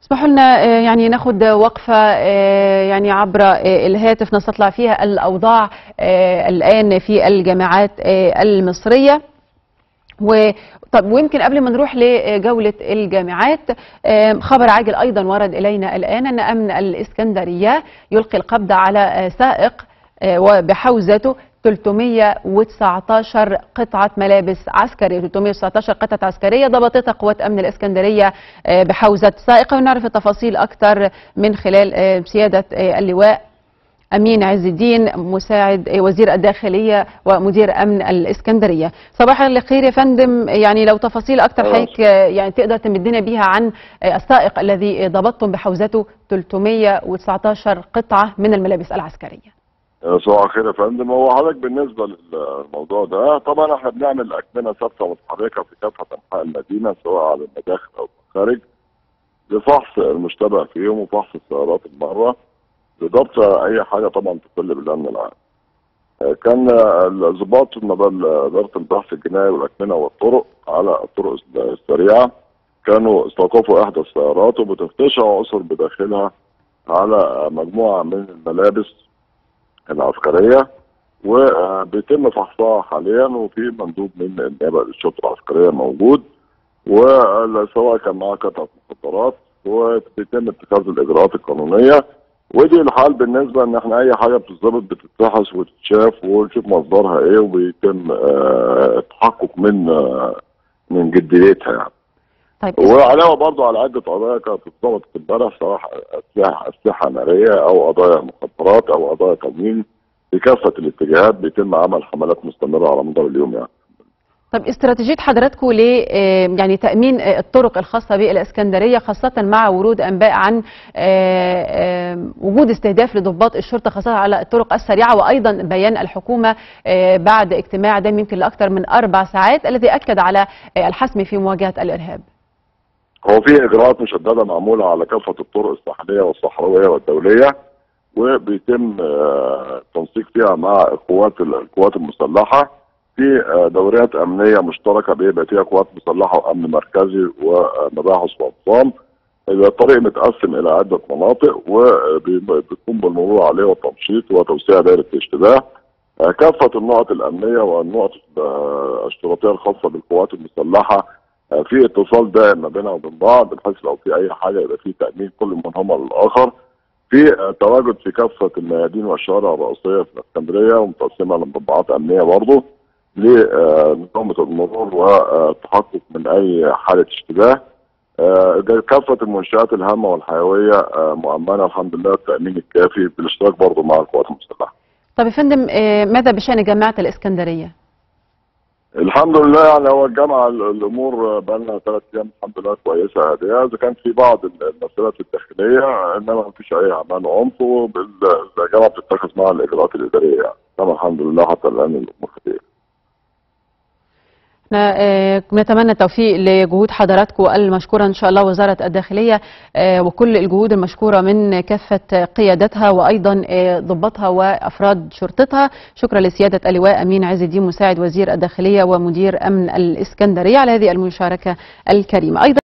اسمحوا لنا يعني ناخد وقفة يعني عبر الهاتف نستطلع فيها الأوضاع الآن في الجامعات المصرية و طب ويمكن قبل ما نروح لجولة الجامعات خبر عاجل أيضا ورد إلينا الآن أن أمن الإسكندرية يلقي القبض على سائق وبحوزته 319 قطعة ملابس عسكرية 319 قطعة عسكرية ضبطتها قوات أمن الإسكندرية بحوزة سائقة ونعرف التفاصيل أكثر من خلال سيادة اللواء أمين عز الدين مساعد وزير الداخلية ومدير أمن الإسكندرية صباح الخير يا فندم يعني لو تفاصيل أكثر حضرتك يعني تقدر تمدنا بيها عن السائق الذي ضبطتم بحوزته 319 قطعة من الملابس العسكرية صباح الخير يا فندم هو حضرتك بالنسبه للموضوع ده طبعا احنا بنعمل اكمنه ثابته متحركه في كافه انحاء المدينه سواء على المداخل او الخارج لفحص المشتبه فيهم وفحص السيارات المره لضبط اي حاجه طبعا تقل بالامن العام. كان الضباط من اداره البحث الجنائي والاكمنه والطرق على الطرق السريعه كانوا استوقفوا احدى السيارات وبتفتشها عنصر بداخلها على مجموعه من الملابس العسكريه وبيتم فحصها حاليا وفي مندوب من النيابه الشرطه العسكريه موجود وسواء كان معاه قطعه مخدرات وبيتم اتخاذ الاجراءات القانونيه ودي الحال بالنسبه ان احنا اي حاجه بتتظبط بتتفحص وتتشاف ونشوف مصدرها ايه وبيتم اه التحقق من اه من جديتها يعني. طيب وعلاوه برضه على عده قضايا كانت اتظبطت امبارح سواء اسلحه اسلحه ناريه او قضايا مخدرات او قضايا تموين في كافه الاتجاهات بيتم عمل حملات مستمره على مدار اليوم يعني. طب استراتيجيه حضراتكم ل يعني تامين الطرق الخاصه بالاسكندريه خاصه مع ورود انباء عن وجود استهداف لضباط الشرطه خاصه على الطرق السريعه وايضا بيان الحكومه بعد اجتماع دام يمكن لاكثر من اربع ساعات الذي اكد على الحسم في مواجهه الارهاب. هو في اجراءات مشدده معموله على كافه الطرق الساحليه والصحراويه والدوليه وبيتم التنسيق فيها مع القوات القوات المسلحه في دوريات امنيه مشتركه بيبقى فيها قوات مسلحه وامن مركزي ومباحث واقسام الطريق متقسم الى عده مناطق وبيقوم بالمرور عليه والتمشيط وتوسيع دائره الاشتباه كافه النقط الامنيه والنقط الاشتراطيه الخاصه بالقوات المسلحه في اتصال دائم ما بينها وبين بعض بحيث لو في اي حاجه يبقى في تامين كل منهما للاخر في تواجد في كافه الميادين والشوارع الرئيسيه في الاسكندريه ومتقسمه لمربعات امنيه برضه لنظام المرور والتحقق من اي حاله اشتباه كافه المنشات الهامه والحيويه مؤمنه الحمد لله التامين الكافي بالاشتراك برضه مع القوات المسلحه. طب يا فندم ماذا بشان جامعه الاسكندريه؟ الحمد لله يعني هو الجامعه الامور بقى لنا ثلاث ايام الحمد لله كويسه هاديه اذا كان في بعض المسائل الداخليه انما ما فيش اي اعمال عنف والجامعه بتتخذ معها الاجراءات الاداريه يعني انما الحمد لله حتى الان الامور خير. نتمنى التوفيق لجهود حضراتكم المشكورة إن شاء الله وزارة الداخلية وكل الجهود المشكورة من كافة قيادتها وأيضا ضباطها وأفراد شرطتها شكرا لسيادة اللواء أمين عز الدين مساعد وزير الداخلية ومدير أمن الإسكندرية على هذه المشاركة الكريمة أيضا